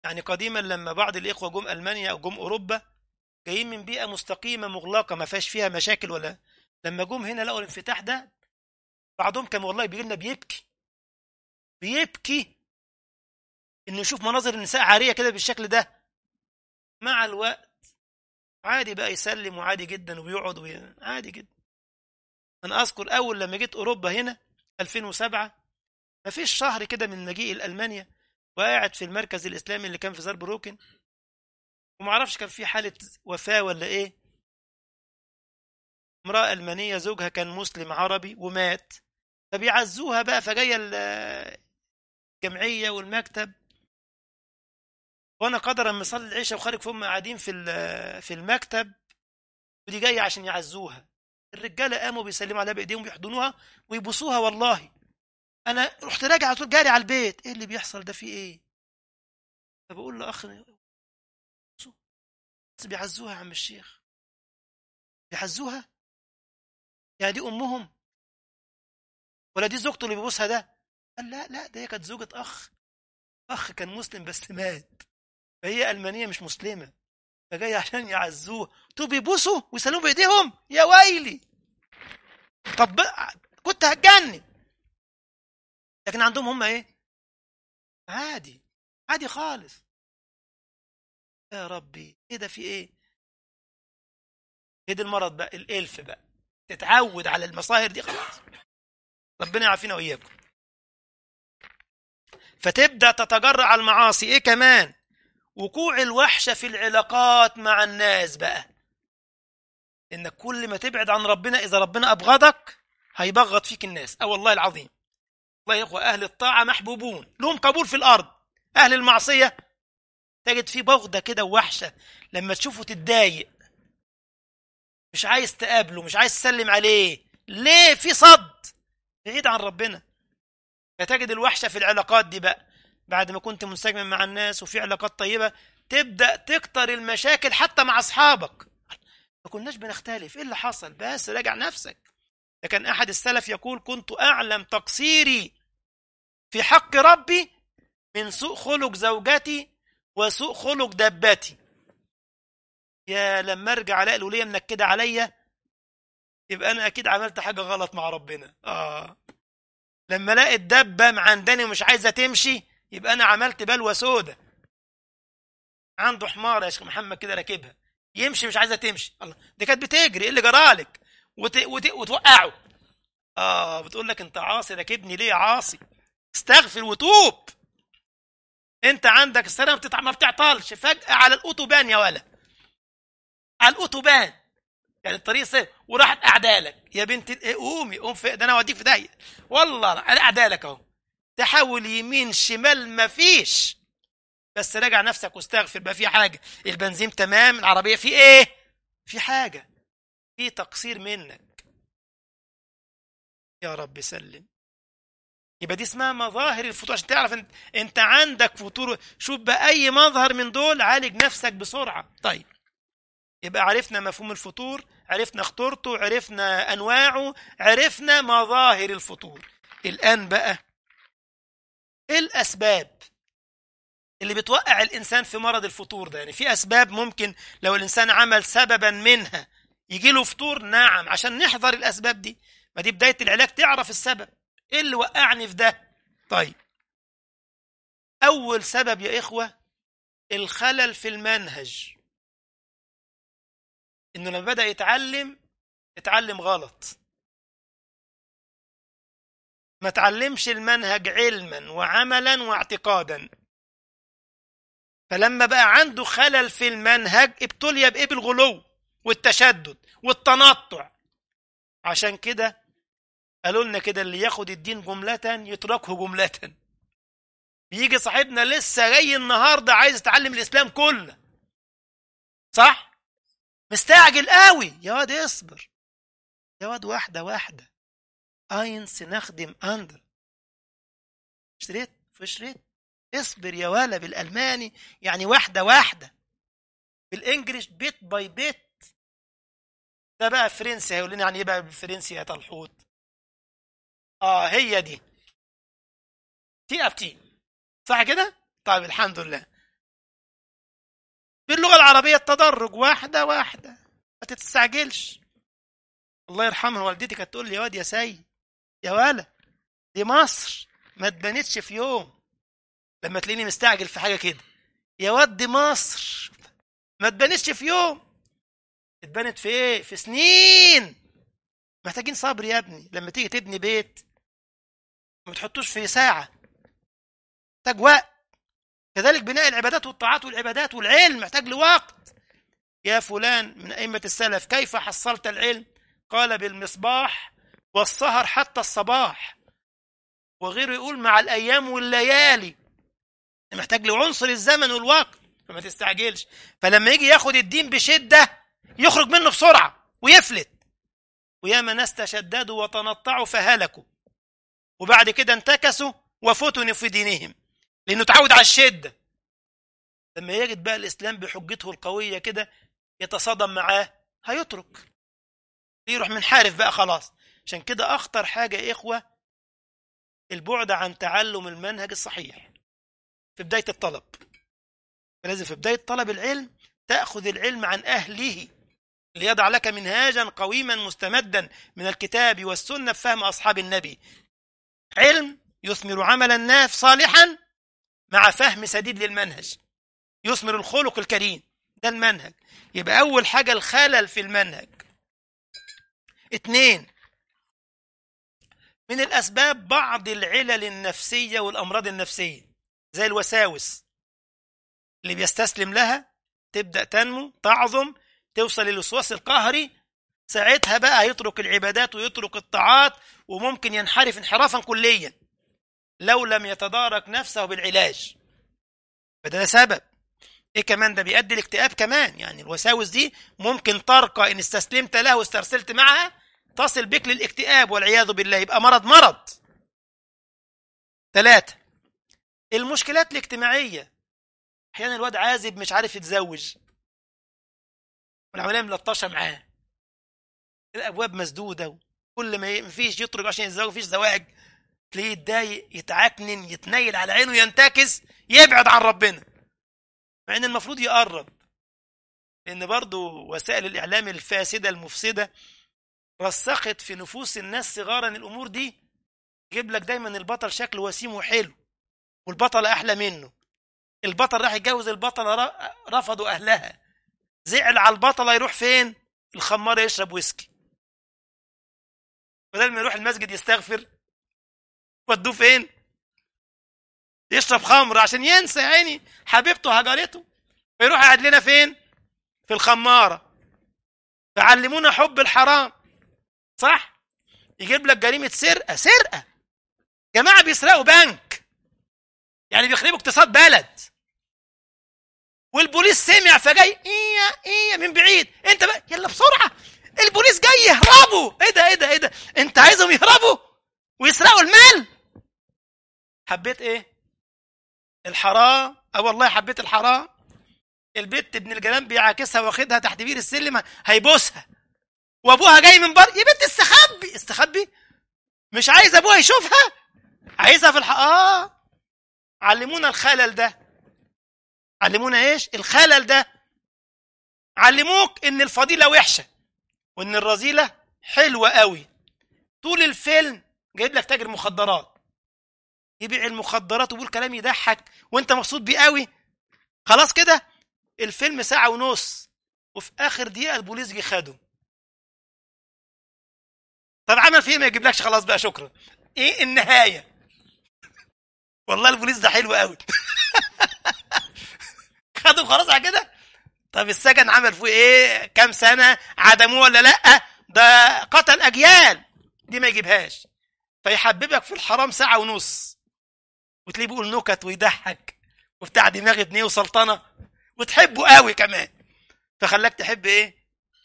يعني قديما لما بعض الإخوة جم ألمانيا أو جم أوروبا جايين من بيئة مستقيمة مغلقة ما فيهاش فيها مشاكل ولا لما جم هنا لقوا الانفتاح ده بعضهم كان والله بيجي لنا بيبكي بيبكي انه يشوف مناظر النساء عاريه كده بالشكل ده مع الوقت عادي بقى يسلم وعادي جدا وبيقعد وي... عادي جدا انا اذكر اول لما جيت اوروبا هنا 2007 ما فيش شهر كده من مجيئي لالمانيا وقاعد في المركز الاسلامي اللي كان في زاربروكن وما اعرفش كان في حاله وفاه ولا ايه امراه المانيه زوجها كان مسلم عربي ومات فبيعزوها بقى فجايه الجمعيه والمكتب وانا قدرا مصلي العشاء وخارج فهم قاعدين في في المكتب ودي جايه عشان يعزوها الرجاله قاموا بيسلموا عليها بايديهم ويحضنوها ويبوسوها والله انا رحت راجع على طول جاري على البيت ايه اللي بيحصل ده في ايه فبقول له اخ بس بيعزوها يا عم الشيخ بيعزوها يعني دي امهم ولا دي زوجته اللي بيبوسها ده قال لا لا ده هي كانت زوجة اخ اخ كان مسلم بس مات فهي المانيه مش مسلمه فجاي عشان يعزوه تو بيبوسوا ويسلموا بايديهم يا ويلي طب كنت هتجنن لكن عندهم هم ايه عادي عادي خالص يا ربي ايه ده في ايه ايه ده المرض بقى الالف بقى تتعود على المصاهر دي خلاص ربنا يعافينا واياكم فتبدا تتجرع على المعاصي ايه كمان وقوع الوحشه في العلاقات مع الناس بقى انك كل ما تبعد عن ربنا اذا ربنا ابغضك هيبغض فيك الناس اه والله العظيم والله يا اخوه اهل الطاعه محبوبون لهم قبول في الارض اهل المعصيه تجد فيه بغضه كده ووحشه لما تشوفه تتضايق مش عايز تقابله مش عايز تسلم عليه ليه في صد بعيد عن ربنا فتجد الوحشه في العلاقات دي بقى بعد ما كنت منسجم مع الناس وفي علاقات طيبه تبدا تكتر المشاكل حتى مع اصحابك ما كناش بنختلف ايه اللي حصل بس راجع نفسك لكن احد السلف يقول كنت اعلم تقصيري في حق ربي من سوء خلق زوجتي وسوء خلق دبتي يا لما ارجع الاقي الوليه منكده عليا يبقى انا اكيد عملت حاجه غلط مع ربنا اه لما الاقي الدبه معنداني ومش عايزه تمشي يبقى انا عملت بلوه سودة عنده حمار يا شيخ محمد كده راكبها يمشي مش عايزه تمشي الله دي كانت بتجري ايه اللي جرالك وت... وت... وتوقعه اه بتقول لك انت عاصي راكبني ليه يا عاصي استغفر وتوب انت عندك السنه بتتع... ما بتعطلش فجاه على الاوتوبان يا ولا على الاوتوبان يعني الطريق سير وراحت اعدالك يا بنت ايه قومي قوم في ده انا اوديك في داهيه والله انا اعدالك اهو تحاول يمين شمال ما فيش بس راجع نفسك واستغفر بقى في حاجه البنزين تمام العربيه في ايه في حاجه في تقصير منك يا رب سلم يبقى دي اسمها مظاهر الفتور عشان تعرف انت, انت عندك فتور شوف بقى اي مظهر من دول عالج نفسك بسرعه طيب يبقى عرفنا مفهوم الفطور عرفنا خطورته عرفنا انواعه عرفنا مظاهر الفطور الان بقى ايه الاسباب اللي بتوقع الانسان في مرض الفطور ده يعني في اسباب ممكن لو الانسان عمل سببا منها يجي له فطور نعم عشان نحذر الاسباب دي ما دي بدايه العلاج تعرف السبب ايه اللي وقعني في ده طيب اول سبب يا اخوه الخلل في المنهج انه لما بدا يتعلم اتعلم غلط ما تعلمش المنهج علما وعملا واعتقادا فلما بقى عنده خلل في المنهج ابتلي بايه بالغلو والتشدد والتنطع عشان كده قالوا لنا كده اللي ياخد الدين جملة يتركه جملة بيجي صاحبنا لسه جاي النهارده عايز يتعلم الاسلام كله صح مستعجل قوي يا واد اصبر يا واد واحده واحده اينس نخدم اندر اشتريت فشريت اصبر يا ولا بالالماني يعني واحده واحده بالانجلش بيت باي بيت ده بقى فرنسي هيقول لنا يعني ايه بقى بالفرنسي يا طلحوت اه هي دي تي اب تي صح كده طيب الحمد لله باللغة العربية التدرج واحدة واحدة ما تستعجلش الله يرحمها والدتي كانت تقول لي يا واد يا سيد يا ولا دي مصر ما اتبنتش في يوم لما تلاقيني مستعجل في حاجة كده يا واد دي مصر ما اتبنتش في يوم اتبنت في ايه في سنين محتاجين صبر يا ابني لما تيجي تبني بيت ما تحطوش في ساعة محتاج وقت كذلك بناء العبادات والطاعات والعبادات والعلم محتاج لوقت يا فلان من أئمة السلف كيف حصلت العلم قال بالمصباح والسهر حتى الصباح وغيره يقول مع الأيام والليالي محتاج لعنصر الزمن والوقت فما تستعجلش فلما يجي ياخد الدين بشدة يخرج منه بسرعة ويفلت وياما ناس تشددوا وتنطعوا فهلكوا وبعد كده انتكسوا وفتنوا في دينهم لأنه تعود على الشدة لما يجد بقى الإسلام بحجته القوية كده يتصادم معاه هيترك يروح منحارف بقى خلاص عشان كده أخطر حاجة يا إخوة البعد عن تعلم المنهج الصحيح في بداية الطلب فلازم في بداية طلب العلم تأخذ العلم عن أهله ليضع لك منهاجا قويما مستمدا من الكتاب والسنة بفهم أصحاب النبي علم يثمر عملا ناف صالحا مع فهم سديد للمنهج يثمر الخلق الكريم ده المنهج يبقى أول حاجة الخلل في المنهج اتنين من الأسباب بعض العلل النفسية والأمراض النفسية زي الوساوس اللي بيستسلم لها تبدأ تنمو تعظم توصل للوسواس القهري ساعتها بقى هيترك العبادات ويترك الطاعات وممكن ينحرف انحرافا كليا لو لم يتدارك نفسه بالعلاج فده ده سبب ايه كمان ده بيؤدي الاكتئاب كمان يعني الوساوس دي ممكن ترقى ان استسلمت لها واسترسلت معها تصل بك للاكتئاب والعياذ بالله يبقى مرض مرض ثلاثة المشكلات الاجتماعية احيانا الواد عازب مش عارف يتزوج والعمليه ملطشه معاه الابواب مسدوده كل ما فيش يطرق عشان يتزوج مفيش زواج تلاقيه يتضايق يتعكنن يتنيل على عينه ينتكس يبعد عن ربنا مع ان المفروض يقرب لان برضو وسائل الاعلام الفاسده المفسده رسخت في نفوس الناس صغارا الامور دي يجيب لك دايما البطل شكله وسيم وحلو والبطل احلى منه البطل راح يتجوز البطله رفضوا اهلها زعل على البطله يروح فين الخمار يشرب ويسكي بدل ما يروح المسجد يستغفر ودوه فين يشرب خمر عشان ينسى يا عيني حبيبته هجرته فيروح قاعد لنا فين في الخماره فعلمونا حب الحرام صح يجيب لك جريمه سرقه سرقه جماعه بيسرقوا بنك يعني بيخربوا اقتصاد بلد والبوليس سمع فجاي ايه ايه من بعيد انت بقى يلا بسرعه البوليس جاي يهربوا ايه ده ايه ده ايه ده انت عايزهم يهربوا ويسرقوا المال حبيت ايه الحرام اه والله حبيت الحرام البت ابن الجلال بيعاكسها واخدها تحت بير السلم هيبوسها وابوها جاي من بره يا بنت استخبي استخبي مش عايز ابوها يشوفها عايزها في الحق اه علمونا الخلل ده علمونا ايش الخلل ده علموك ان الفضيلة وحشة وان الرذيلة حلوة قوي طول الفيلم جايب لك تاجر مخدرات يبيع المخدرات ويقول كلام يضحك وانت مبسوط بيه قوي خلاص كده الفيلم ساعة ونص وفي اخر دقيقة البوليس جه خده طب عمل فيه ما يجيبلكش خلاص بقى شكرا ايه النهاية والله البوليس ده حلو قوي خدوا خلاص على كده طب السجن عمل فيه ايه كام سنه عدموه ولا لا ده قتل اجيال دي ما يجيبهاش فيحببك في الحرام ساعه ونص وتلاقيه بيقول نكت ويضحك وبتاع دماغ ابنيه وسلطنه وتحبه قوي كمان فخلاك تحب ايه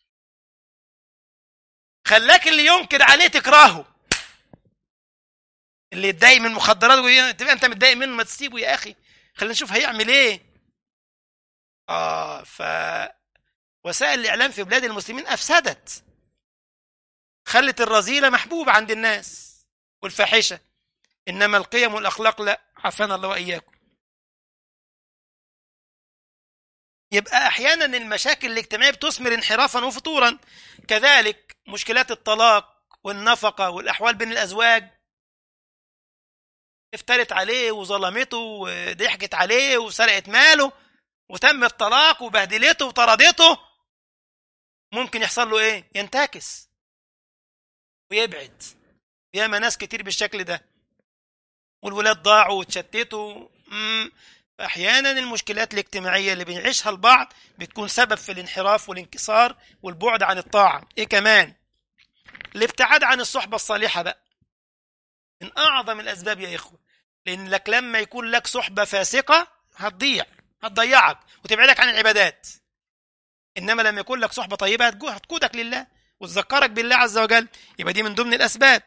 خلاك اللي ينكر عليه تكرهه اللي يتضايق من المخدرات تبقى انت متضايق منه ما تسيبه يا اخي خلينا نشوف هيعمل ايه اه ف وسائل الاعلام في بلاد المسلمين افسدت خلت الرذيله محبوبه عند الناس والفاحشه انما القيم والاخلاق لا عافانا الله واياكم يبقى أحيانا المشاكل الاجتماعية بتثمر انحرافا وفتورا كذلك مشكلات الطلاق والنفقة والأحوال بين الأزواج افترت عليه وظلمته وضحكت عليه وسرقت ماله وتم الطلاق وبهدلته وطردته ممكن يحصل له ايه ينتكس ويبعد ياما ناس كتير بالشكل ده والولاد ضاعوا واتشتتوا احيانا المشكلات الاجتماعيه اللي بنعيشها البعض بتكون سبب في الانحراف والانكسار والبعد عن الطاعه ايه كمان الابتعاد عن الصحبه الصالحه بقى من اعظم الاسباب يا اخوه لان لك لما يكون لك صحبه فاسقه هتضيع هتضيعك وتبعدك عن العبادات انما لما يكون لك صحبه طيبه هتقودك لله وتذكرك بالله عز وجل يبقى دي من ضمن الاسباب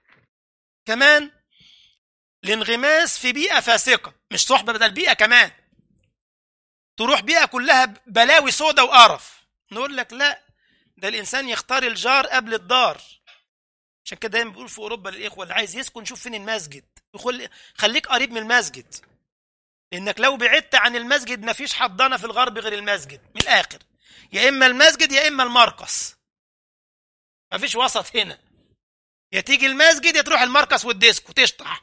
كمان الانغماس في بيئه فاسقه مش صحبه بدل بيئه كمان تروح بيئه كلها بلاوي سودة وقرف نقول لك لا ده الانسان يختار الجار قبل الدار عشان كده دايما بيقول في اوروبا للاخوه اللي عايز يسكن شوف فين المسجد خليك قريب من المسجد لانك لو بعدت عن المسجد مفيش حضانه في الغرب غير المسجد من الاخر يا اما المسجد يا اما المرقص مفيش وسط هنا يا تيجي المسجد يا تروح المرقص والديسكو تشطح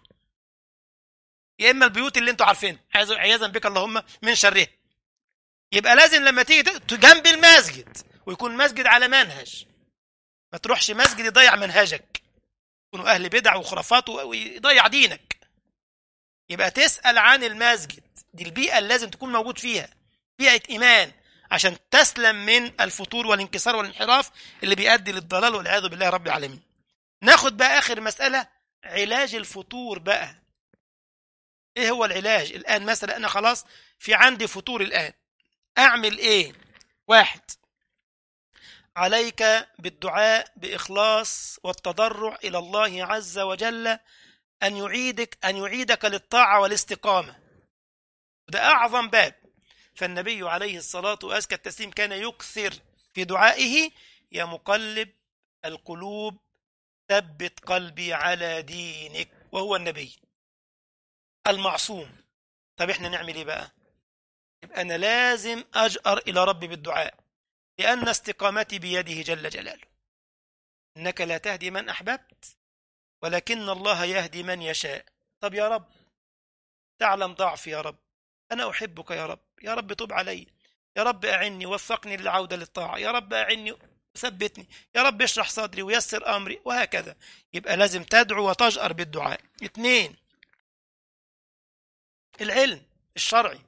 يا اما البيوت اللي انتوا عارفينها عياذا بك اللهم من شرها يبقى لازم لما تيجي جنب المسجد ويكون مسجد على منهج ما تروحش مسجد يضيع منهجك يكونوا اهل بدع وخرافات ويضيع دينك يبقى تسال عن المسجد دي البيئه اللي لازم تكون موجود فيها بيئه ايمان عشان تسلم من الفتور والانكسار والانحراف اللي بيؤدي للضلال والعياذ بالله رب العالمين ناخد بقى اخر مساله علاج الفتور بقى ايه هو العلاج الان مثلا انا خلاص في عندي فتور الان اعمل ايه واحد عليك بالدعاء باخلاص والتضرع الى الله عز وجل ان يعيدك ان يعيدك للطاعه والاستقامه ده اعظم باب فالنبي عليه الصلاه وازكى التسليم كان يكثر في دعائه يا مقلب القلوب ثبت قلبي على دينك وهو النبي المعصوم طب احنا نعمل ايه بقى يبقى انا لازم اجأر الى ربي بالدعاء لان استقامتي بيده جل جلاله انك لا تهدي من احببت ولكن الله يهدي من يشاء طب يا رب تعلم ضعفي يا رب انا احبك يا رب يا رب تب علي يا رب اعني وفقني للعوده للطاعه يا رب اعني ثبتني يا رب اشرح صدري ويسر امري وهكذا يبقى لازم تدعو وتجأر بالدعاء اثنين العلم الشرعي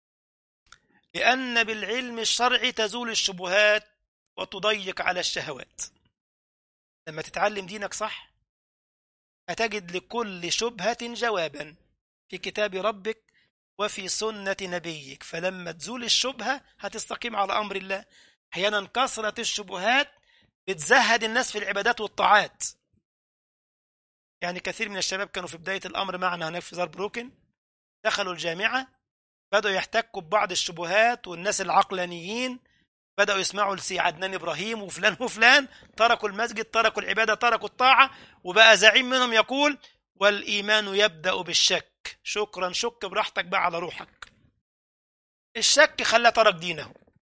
لأن بالعلم الشرعي تزول الشبهات وتضيق على الشهوات لما تتعلم دينك صح هتجد لكل شبهة جوابا في كتاب ربك وفي سنة نبيك فلما تزول الشبهة هتستقيم على أمر الله أحيانا كثرة الشبهات بتزهد الناس في العبادات والطاعات يعني كثير من الشباب كانوا في بداية الأمر معنا هناك في زاربروكن دخلوا الجامعة بدأوا يحتكوا ببعض الشبهات والناس العقلانيين بدأوا يسمعوا لسي عدنان إبراهيم وفلان وفلان تركوا المسجد تركوا العبادة تركوا الطاعة وبقى زعيم منهم يقول والإيمان يبدأ بالشك شكرا شك براحتك بقى على روحك الشك خلى ترك دينه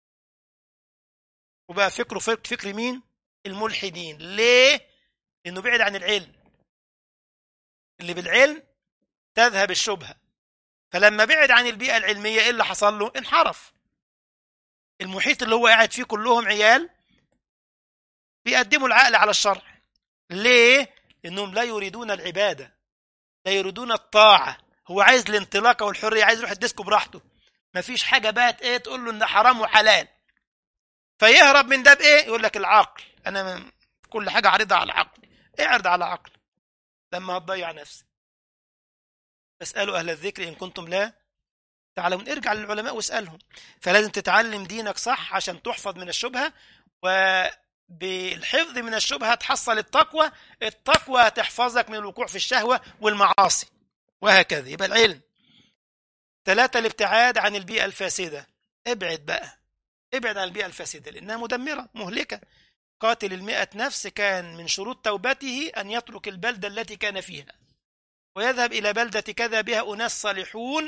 وبقى فكره فكر مين الملحدين ليه لأنه بعد عن العلم اللي بالعلم تذهب الشبهه فلما بعد عن البيئة العلمية ايه اللي حصل له؟ انحرف. المحيط اللي هو قاعد فيه كلهم عيال بيقدموا العقل على الشرع. ليه؟ لأنهم لا يريدون العبادة. لا يريدون الطاعة. هو عايز الانطلاقة والحرية، عايز يروح الديسكو براحته. مفيش حاجة بقى ايه تقول له إن حرام وحلال. فيهرب من ده بإيه؟ يقول لك العقل. أنا كل حاجة عارضها على العقل. اعرض على عقل. لما هتضيع نفسك. فاسألوا أهل الذكر إن كنتم لا تعلمون ارجع للعلماء واسألهم فلازم تتعلم دينك صح عشان تحفظ من الشبهة وبالحفظ من الشبهة تحصل التقوى التقوى تحفظك من الوقوع في الشهوة والمعاصي وهكذا يبقى العلم ثلاثة الابتعاد عن البيئة الفاسدة ابعد بقى ابعد عن البيئة الفاسدة لأنها مدمرة مهلكة قاتل المئة نفس كان من شروط توبته أن يترك البلدة التي كان فيها ويذهب إلى بلدة كذا بها أناس صالحون